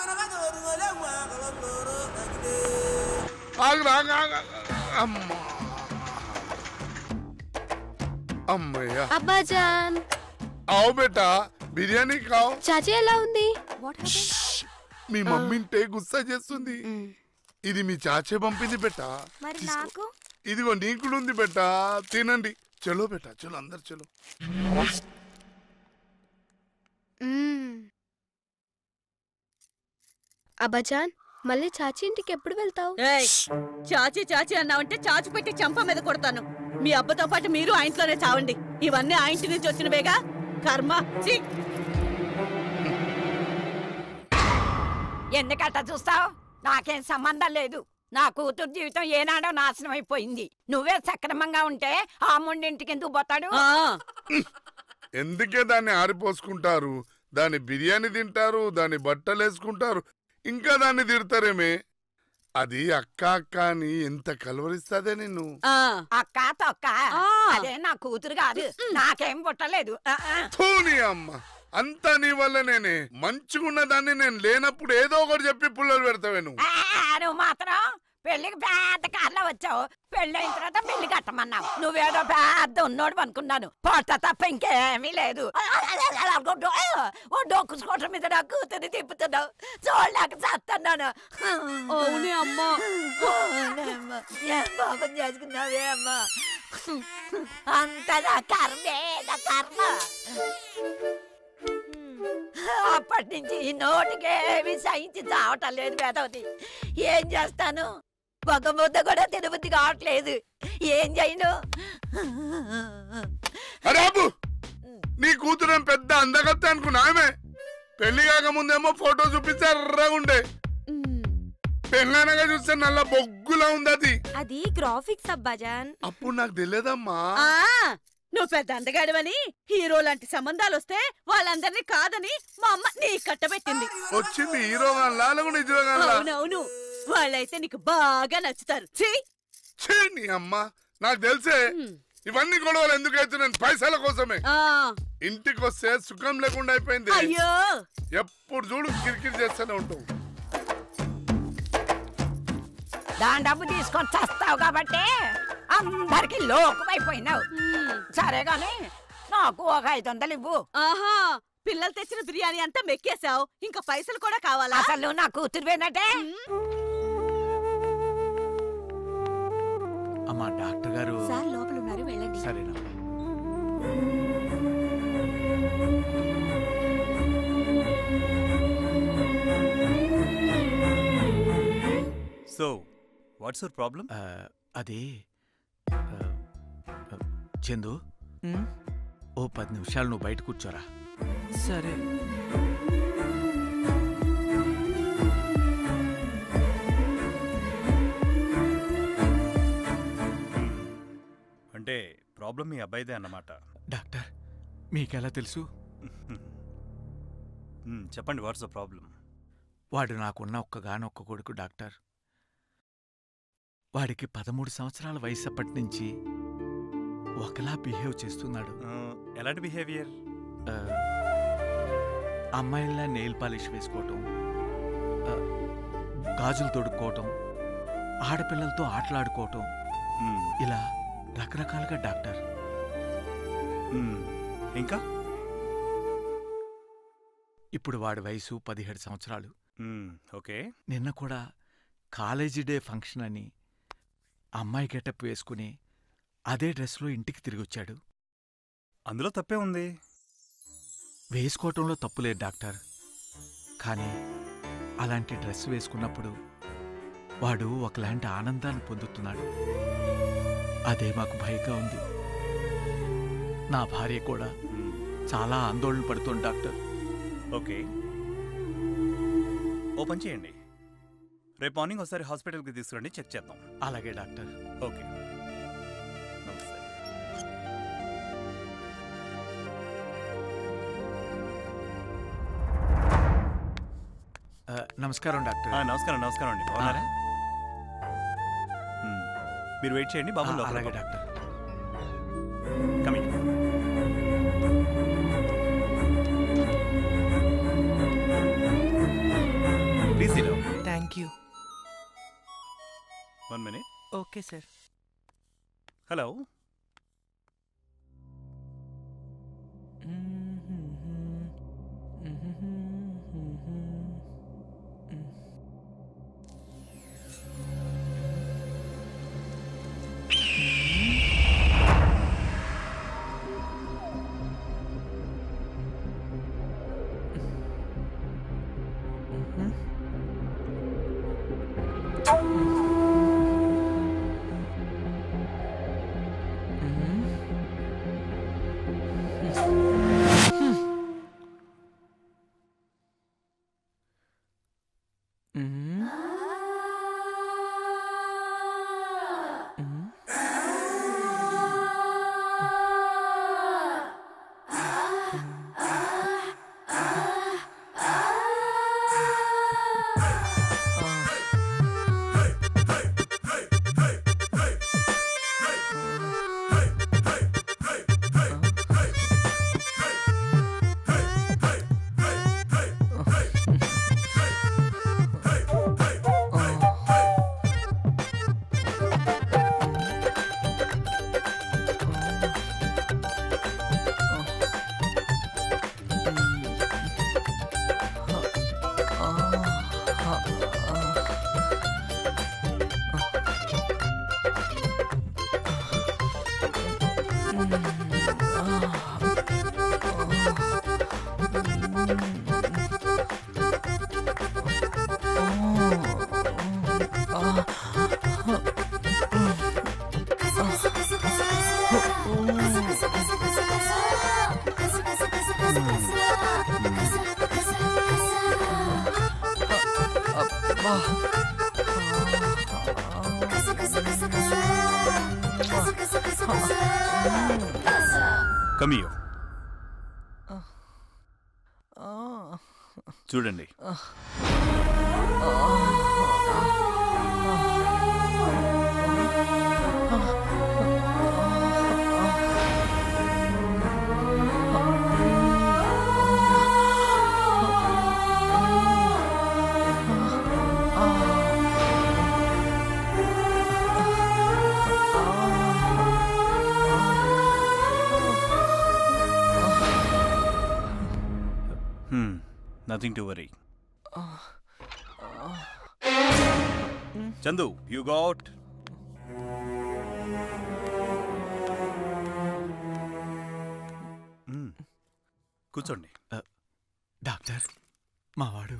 ఆగు, ఆగు, ఆగు, ఆగు. అమ్మా అమ్మయ్యా అబ్బాజాన్ ఆవు బేటా బిర్యానీ కావు చాచీ ఎలా ఉంది మీ మమ్మీంటే గుస్సా చేస్తుంది ఇది మీ చాచే పంపింది బెట్ట మరి తీసుకో. నాకు ఇదిగో నీకు కూడా ఉంది బెట్ట తినండి చలో బెట్ట చలో అందరు చలో అబ్బాజాన్ మళ్ళీ చాచీ ఇంటికి ఎప్పుడు వెళ్తావు ఏయ్ చాచి చాచి అన్నావంటే చాచి పెట్టి చంప మీద కొడతాను మీ అబ్బతో పాటు మీరు ఆ ఇంట్లోనే చావండి ఇవన్నీ ఆ ఇంటి నుంచి వచ్చినవేగా కర్మ ఛీ! ఎందుకట్ట చూస్తావు నాకేం సంబంధం లేదు నా కూతురు జీవితం ఏనాడో నాశనం అయిపోయింది నువ్వే సక్రమంగా ఉంటే ఆ ముండింటికి ఎందుకు పోతాడు ఆ ఎందుకే దాన్ని ఆరిపోసుకుంటారు దాని బిర్యానీ తింటారు దాని బట్టలు వేసుకుంటారు ఇంకా దాన్ని తిడతారేమే అది అక్క అక్క అని ఎంత కలవరిస్తాదే నిన్ను ఆ అక్క తొక్క ఆ. అదే నా కూతురు కాదు నాకేం పుట్టలేదు ఆ, ఆ. థూని అమ్మ అంతా నీ వల్ల నేనే మంచిగున్న దాన్ని నేను లేనప్పుడు ఏదో ఒకటి చెప్పి పుల్లలు పెడతావే నువ్వు ఆ, నువ్వు మాత్రం పెళ్లికి పెద్ద కార్లో వచ్చావు పెళ్లి అయిన తర్వాత పెళ్లి కట్టమన్నావు నువ్వేదో పెద్ద ఉన్నోడు అనుకున్నాను పొట్ట తప్ప ఇంకేమీ లేదు ఓ డొక్కుసుకోవటం మీద నా కూతురు తిప్పుతున్నావు చూడలేక చేస్తున్నాను అవునే అమ్మా అవునమ్మా. ఏం పాపం చేసుకున్నావే అమ్మా అంత నా కర్మే నా కర్మ అప్పటి నుంచి ఈ నోటికేమి సహించి చావటం లేదు వేదవతి ఏం చేస్తాను ఒక ముద్ద కూడా తిరుపతి కావట్లేదు ఏం చేయను అరే అబ్బు నీ కూతురు పెద్ద అందగత్త అనుకున్నామే పెళ్లి కాకముందేమో ఫోటో చూపిస్తే ఎర్రగా ఉండే పెళ్ళనగా చూస్తే నల్ల బొగ్గులా ఉంది అది అది గ్రాఫిక్స్ అబ్బాజాన్ అప్పుడు నాకు తెలియదమ్మా ఆ నువ్వు పెద్ద అందగాడివని హీరో లాంటి సంబంధాలు వస్తే వాళ్ళందరినీ కాదని మా అమ్మ నీ కట్టబెట్టింది వచ్చింది హీరో గాన్లా లేకుంటే నిజంగా గాన్లా? అవునవును వాళ్ళైతే నీకు బాగా నచ్చుతారు ఛీ! ఛీ, నీ అమ్మ నాకు తెలిసే ఇవన్నీ గొడవలు ఎందుకు అవుతున్నాను పైసల కోసమే ఆ ఇంటికి వస్తే సుఖం లేకుండా అయిపోయింది అయ్యో ఎప్పుడు చూడు కిరికిరి చేస్తూనే ఉంటావు దాని డబ్బు తీసుకొని చస్తావు కాబట్టి అందరికి లోకమైపోయినావు సరే గాని నాకు ఒక ఐదు వందలు ఇవ్వు ఆహా పిల్లలు తెచ్చిన బిర్యానీ అంతా మెక్కేశావు ఇంకా పైసలు కూడా కావాలా అసలు నా కూతురు పోయినట్టే అమ్మా డాక్టర్ గారు సార్ లోపల ఉన్నారు వెళ్ళండి సరేనా సో వాట్స్ యువర్ ప్రాబ్లం ఆ, అది ఆ, ఆ, చందు ఓ పది నిమిషాలు నువ్వు బయట కూర్చోరా సరే అంటే ప్రాబ్లం మీ అబ్బాయిదే అన్నమాట డాక్టర్ మీకెలా తెలుసు మ్మ్, చెప్పండి వాట్స్ ద ప్రాబ్లం వాడు నాకున్న ఒక్కగానొక్క కొడుకు డాక్టర్ వాడికి పదమూడు సంవత్సరాల వయసు అప్పటి నుంచి ఒకలా బిహేవ్ చేస్తున్నాడు ఎలాంటి బిహేవియర్ ఆ, అమ్మాయిల్లా నెయిల్ పాలిష్ వేసుకోవటం ఆ, గాజులు తొడుక్కోవటం ఆడపిల్లలతో ఆటలాడుకోవటం ఇలా రకరకాలుగా డాక్టర్ ఇంకా ఇప్పుడు వాడి వయసు పదిహేడు సంవత్సరాలు మ్మ్, ఓకే నిన్న కూడా కాలేజీ డే ఫంక్షన్ అని అమ్మాయి గెటప్ వేసుకుని అదే డ్రెస్లో ఇంటికి తిరిగొచ్చాడు అందులో తప్పే ఉంది వేసుకోవటంలో తప్పులేదు డాక్టర్ కానీ అలాంటి డ్రెస్ వేసుకున్నప్పుడు వాడు ఒకలాంటి ఆనందాన్ని పొందుతున్నాడు అదే మాకు భయంగా ఉంది నా భార్య కూడా మ్మ్, చాలా ఆందోళన పడుతోంది డాక్టర్ ఓకే ఓ పని చేయండి రేపు మార్నింగ్ ఒకసారి హాస్పిటల్కి తీసుకురండి చెక్ చేద్దాం అలాగే డాక్టర్ ఓకే నమస్తే ఆ, నమస్కారం డాక్టర్ ఆ, నమస్కారం నమస్కారం అండి బాగున్నారా మ్మ్. మీరు వెయిట్ చేయండి బాబు ఆ, లోపల అలాగే doctor coming you one minute okay sir hello కమియో చూడండి nothing to worry Chandu you got కూర్చోండి డాక్టర్ మావాడు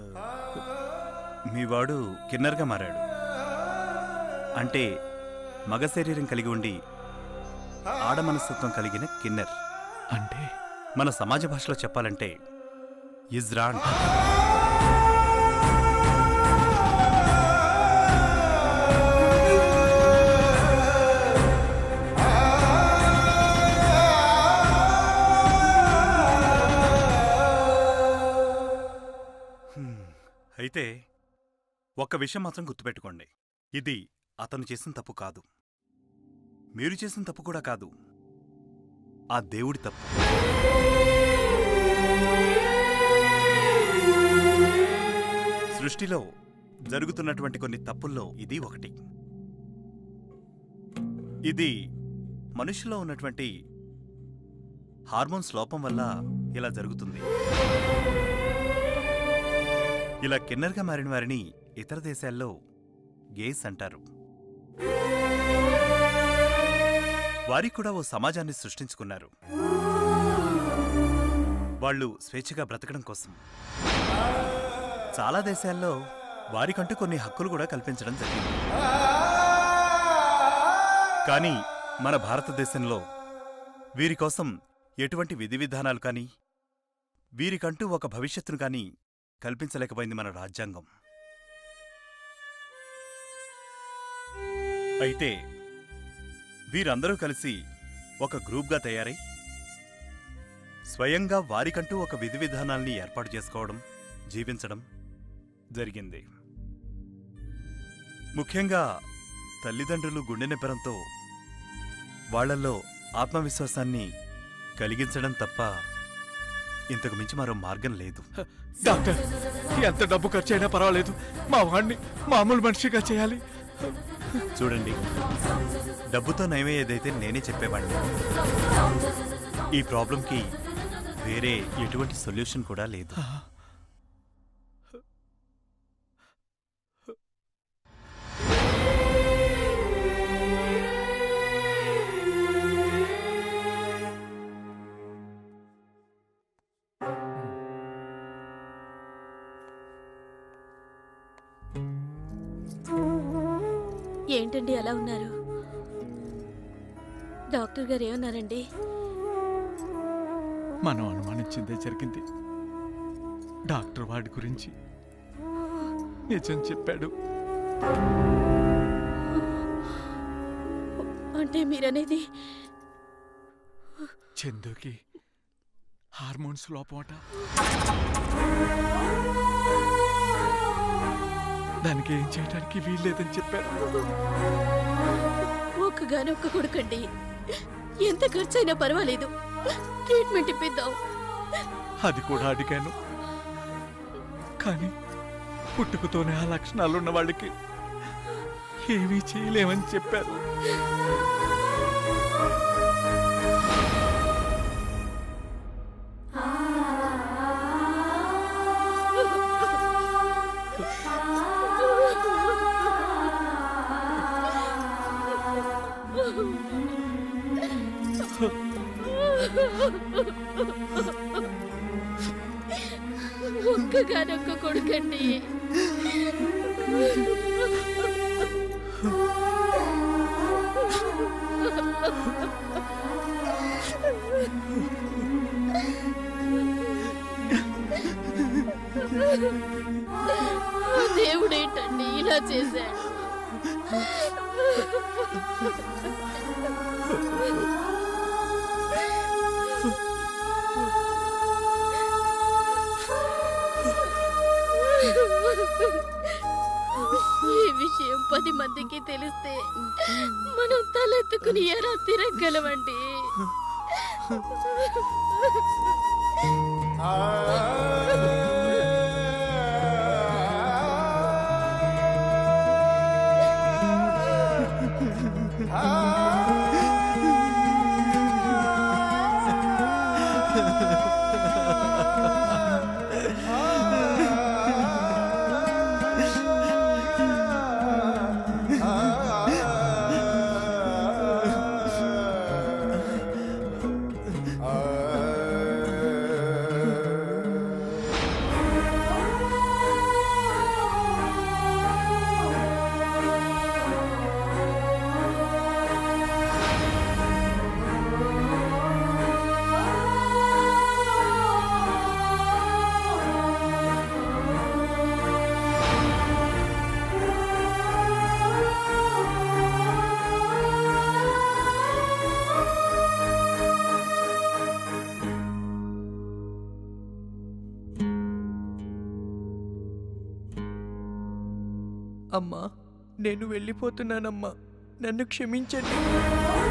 మీ వాడు కిన్నర్గా మారాడు అంటే మగ శరీరం కలిగి ఉండి ఆడ మనస్తత్వం కలిగిన కిన్నర్ అంటే మన సమాజ భాషలో చెప్పాలంటే ఇజ్రాన్ హ్మ్. అయితే ఒక్క విషయం మాత్రం గుర్తుపెట్టుకోండి ఇది అతను చేసిన తప్పు కాదు మీరు చేసిన తప్పు కూడా కాదు ఆ దేవుడి తప్పు సృష్టిలో జరుగుతున్నటువంటి కొన్ని తప్పుల్లో ఇది ఒకటి ఇది మనుషులో ఉన్నటువంటి హార్మోన్స్ లోపం వల్ల ఇలా జరుగుతుంది ఇలా కిన్నర్గా మారిన వారిని ఇతర దేశాల్లో గేస్ అంటారు వారికి కూడా ఓ సమాజాన్ని సృష్టించుకున్నారు వాళ్ళు స్వేచ్ఛగా బ్రతకడం కోసం చాలా దేశాల్లో వారికంటూ కొన్ని హక్కులు కూడా కల్పించడం జరిగింది కానీ మన భారతదేశంలో వీరి కోసం ఎటువంటి విధి విధానాలు కానీ వీరికంటూ ఒక భవిష్యత్తును కానీ కల్పించలేకపోయింది మన రాజ్యాంగం అయితే వీరందరూ కలిసి ఒక గ్రూప్గా తయారై స్వయంగా వారికంటూ ఒక విధి విధానాల్ని ఏర్పాటు చేసుకోవడం జీవించడం జరిగింది ముఖ్యంగా తల్లిదండ్రులు గుండె నిబ్బరంతో వాళ్లల్లో ఆత్మవిశ్వాసాన్ని కలిగించడం తప్ప ఇంతకు మించి మరో మార్గం లేదు డాక్టర్ ఎంత డబ్బు ఖర్చు అయినా పర్వాలేదు మా వాడిని మామూలు మనిషిగా చేయాలి చూడండి డబ్బుతో నయమయ్యేదైతే నేనే చెప్పేవాడిని ఈ ప్రాబ్లంకి వేరే ఎటువంటి సొల్యూషన్ కూడా లేదు ఏంటండి అలా ఉన్నారు డాక్టర్ గారు ఏమన్నారండి మనం అనుమానించిందే జరిగింది డాక్టర్ వాడి గురించి నిజం చెప్పాడు అంటే మీరనేది చందుకి హార్మోన్స్ లోపమట దానికి ఏం చేయడానికి వీల్లేదని చెప్పారు ఒక్కగానొక్క కొడుకండి ఎంత ఖర్చైనా పర్వాలేదు ట్రీట్మెంట్ ఇప్పిద్దాం అది కూడా అడిగాను కానీ పుట్టుకతోనే ఆ లక్షణాలు ఉన్న వాళ్ళకి ఏమీ చేయలేమని చెప్పారు ఒక్కగానొక్క కొడుకండి దేవుడేంటండి ఇలా చేశాడు ఈ విషయం పది మందికి తెలిస్తే మనం తలెత్తుకుని ఎలా తిరగలమండి అమ్మా నేను వెళ్ళిపోతున్నానమ్మా నన్ను క్షమించండి